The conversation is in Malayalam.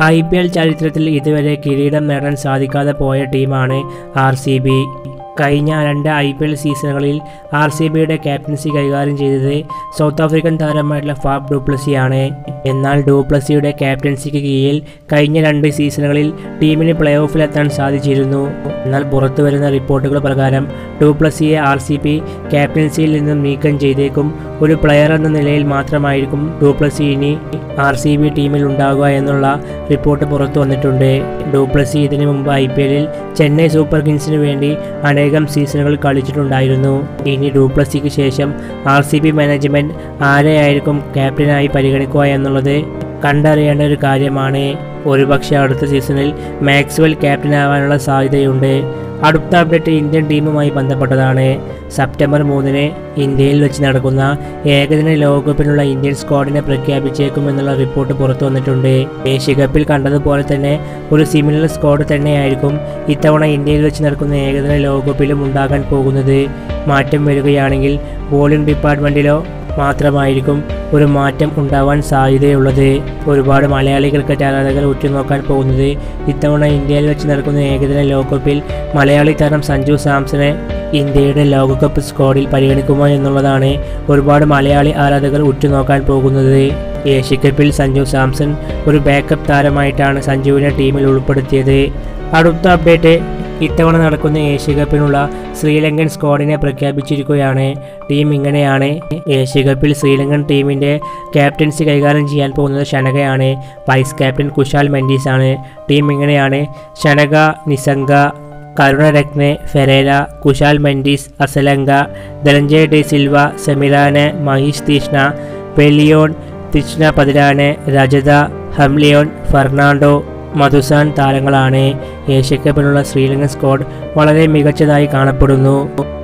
ഐ പി എൽ ചരിത്രത്തിൽ ഇതുവരെ കിരീടം നേടാൻ സാധിക്കാതെ പോയ ടീമാണ് ആർ സി ബി കഴിഞ്ഞ രണ്ട് ഐ പി എൽ സീസണുകളിൽ ആർ സി ബിയുടെ ക്യാപ്റ്റൻസി കൈകാര്യം ചെയ്തത് സൗത്ത് ആഫ്രിക്കൻ താരമായിട്ടുള്ള ഫാബ് ഡൂപ്ലസിയാണ് എന്നാൽ ഡൂപ്ലസിയുടെ ക്യാപ്റ്റൻസിക്ക് കീഴിൽ കഴിഞ്ഞ രണ്ട് സീസണുകളിൽ ടീമിന് പ്ലേ ഓഫിലെത്താൻ സാധിച്ചിരുന്നു എന്നാൽ പുറത്തു വരുന്ന റിപ്പോർട്ടുകൾ പ്രകാരം ഡൂപ്ലസിയെ ആർ സി ബി ക്യാപ്റ്റൻസിയിൽ നിന്നും നീക്കം ചെയ്തേക്കും ഒരു പ്ലെയർ എന്ന നിലയിൽ മാത്രമായിരിക്കും ഡൂപ്ലസി ഇനി ആർ സി ബി ടീമിൽ ഉണ്ടാകുക എന്നുള്ള റിപ്പോർട്ട് പുറത്തു വന്നിട്ടുണ്ട് ഡൂപ്ലസി ഇതിനു മുമ്പ് ഐ പി എല്ലിൽ ചെന്നൈ സൂപ്പർ കിങ്സിന് വേണ്ടി അനേകം സീസണുകൾ കളിച്ചിട്ടുണ്ടായിരുന്നു ഇനി ഡൂപ്ലസിക്ക് ശേഷം ആർ സി ബി മാനേജ്മെൻറ്റ് ആരെയായിരിക്കും ക്യാപ്റ്റനായി പരിഗണിക്കുക എന്നുള്ളത് കണ്ടറിയേണ്ട ഒരു കാര്യമാണ് ഒരുപക്ഷെ അടുത്ത സീസണിൽ മാക്സ്വെൽ ക്യാപ്റ്റനാവാനുള്ള സാധ്യതയുണ്ട് അടുത്ത അപ്ഡേറ്റ് ഇന്ത്യൻ ടീമുമായി ബന്ധപ്പെട്ടതാണ് സെപ്റ്റംബർ മൂന്നിന് ഇന്ത്യയിൽ വെച്ച് നടക്കുന്ന ഏകദിന ലോകകപ്പിനുള്ള ഇന്ത്യൻ സ്ക്വാഡിനെ പ്രഖ്യാപിച്ചേക്കുമെന്നുള്ള റിപ്പോർട്ട് പുറത്തു വന്നിട്ടുണ്ട് ഏഷ്യകപ്പിൽ കണ്ടതുപോലെ തന്നെ ഒരു സിമിലർ സ്ക്വാഡ് തന്നെയായിരിക്കും ഇത്തവണ ഇന്ത്യയിൽ വെച്ച് നടക്കുന്ന ഏകദിന ലോകകപ്പിലും ഉണ്ടാകാൻ പോകുന്നത് മാറ്റം വരികയാണെങ്കിൽ ബോളിംഗ് ഡിപ്പാർട്ട്മെൻറ്റിലോ മാത്രമായിരിക്കും ഒരു മാറ്റം ഉണ്ടാവാൻ സാധ്യതയുള്ളത് ഒരുപാട് മലയാളി ക്രിക്കറ്റ് ആരാധകർ ഉറ്റുനോക്കാൻ പോകുന്നത് ഇത്തവണ ഇന്ത്യയിൽ വെച്ച് നടക്കുന്ന ഏകദിന ലോകകപ്പിൽ മലയാളി താരം സഞ്ജു സാംസനെ ഇന്ത്യയുടെ ലോകകപ്പ് സ്ക്വാഡിൽ പരിഗണിക്കുമോ എന്നുള്ളതാണ് ഒരുപാട് മലയാളി ആരാധകർ ഉറ്റുനോക്കാൻ പോകുന്നത് ഏഷ്യക്കപ്പിൽ സഞ്ജു സാംസൺ ഒരു ബാക്കപ്പ് താരമായിട്ടാണ് സഞ്ജുവിനെ ടീമിൽ ഉൾപ്പെടുത്തിയത് അടുത്ത അപ്ഡേറ്റ് ഇത്തവണ നടക്കുന്ന ഏഷ്യകപ്പിനുള്ള ശ്രീലങ്കൻ സ്ക്വാഡിനെ പ്രഖ്യാപിച്ചിരിക്കുകയാണ് ടീം ഇങ്ങനെയാണ് ഏഷ്യകപ്പിൽ ശ്രീലങ്കൻ ടീമിൻ്റെ ക്യാപ്റ്റൻസി കൈകാര്യം ചെയ്യാൻ പോകുന്നത് ഷനകയാണ് വൈസ് ക്യാപ്റ്റൻ കുശാൽ മെൻഡീസ് ആണ് ടീം ഇങ്ങനെയാണ് ഷനക നിസംഗ കരുണരത്നെ ഫെരേര കുശാൽ മെൻഡീസ് അസലങ്ക ധനഞ്ജയ് ഡി സിൽവ സെമിറാന് മഹീഷ് തീഷ്ണ പെലിയോൺ തിഷ്ണ പതിരാന് രജത ഹംലിയോൺ ഫെർണാണ്ടോ മധുസാൻ താരങ്ങളാണ് ഏഷ്യക്കപ്പിനുള്ള ശ്രീലങ്കൻ സ്ക്വാഡ് വളരെ മികച്ചതായി കാണപ്പെടുന്നു